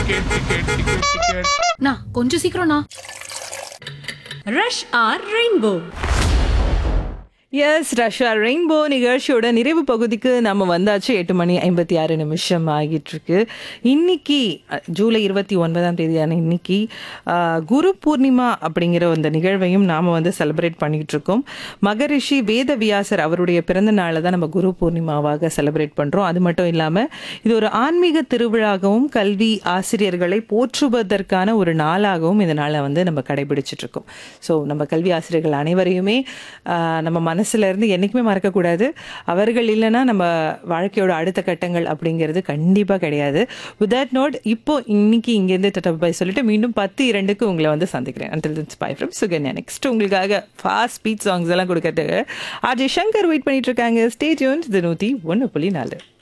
ticket ticket ticket ticket அண்ணா கொஞ்சம் சீக்கிரம்ண்ணா ரஷ் ஆர் ரெயின்போ எஸ் ரஷ்யா ரெயின்போ நிகழ்ச்சியோட நிறைவு பகுதிக்கு நம்ம வந்தாச்சு எட்டு மணி ஐம்பத்தி ஆறு நிமிஷம் ஆகிட்டு இருக்கு இன்னைக்கு அஹ், ஜூலை இருபத்தி ஒன்பதாம் தேதியான இன்னைக்கு அஹ், குரு பூர்ணிமா அப்படிங்கிற அந்த நிகழ்வையும் நாம வந்து செலிப்ரேட் பண்ணிக்கிட்டு இருக்கோம் மகரிஷி வேத வியாசர் அவருடைய பிறந்த நாளை தான் நம்ம குரு பூர்ணிமாவாக செலிப்ரேட் பண்றோம் அது மட்டும் இல்லாம இது ஒரு ஆன்மீக திருவிழாகவும் கல்வி ஆசிரியர்களை போற்றுவதற்கான ஒரு நாளாகவும் இந்த நாளை வந்து நம்ம கடைபிடிச்சிட்டு இருக்கோம் ஸோ நம்ம கல்வி ஆசிரியர்கள் அனைவரையுமே ஆஹ், நம்ம மனசுல இருந்து என்னைக்குமே மறக்கக்கூடாது அவர்கள் இல்லைன்னா நம்ம வாழ்க்கையோட அடுத்த கட்டங்கள் அப்படிங்கிறது கண்டிப்பாக கிடையாது வித் தட் நோட் இப்போ இன்னைக்கு இங்கேருந்து தட்டப்பாய் சொல்லிட்டு மீண்டும் பத்து இரண்டுக்கு உங்களை வந்து சந்திக்கிறேன் until then bye from Sukanya next உங்களுக்காக ஃபாஸ்ட் ஸ்பீட் சாங்ஸ் எல்லாம் கொடுக்கறதுக்கு ஆர்ஜே சங்கர் வெயிட் பண்ணிட்டு இருக்காங்க ஸ்டேஜ் இது நூற்றி ஒன்று புள்ளி நாலு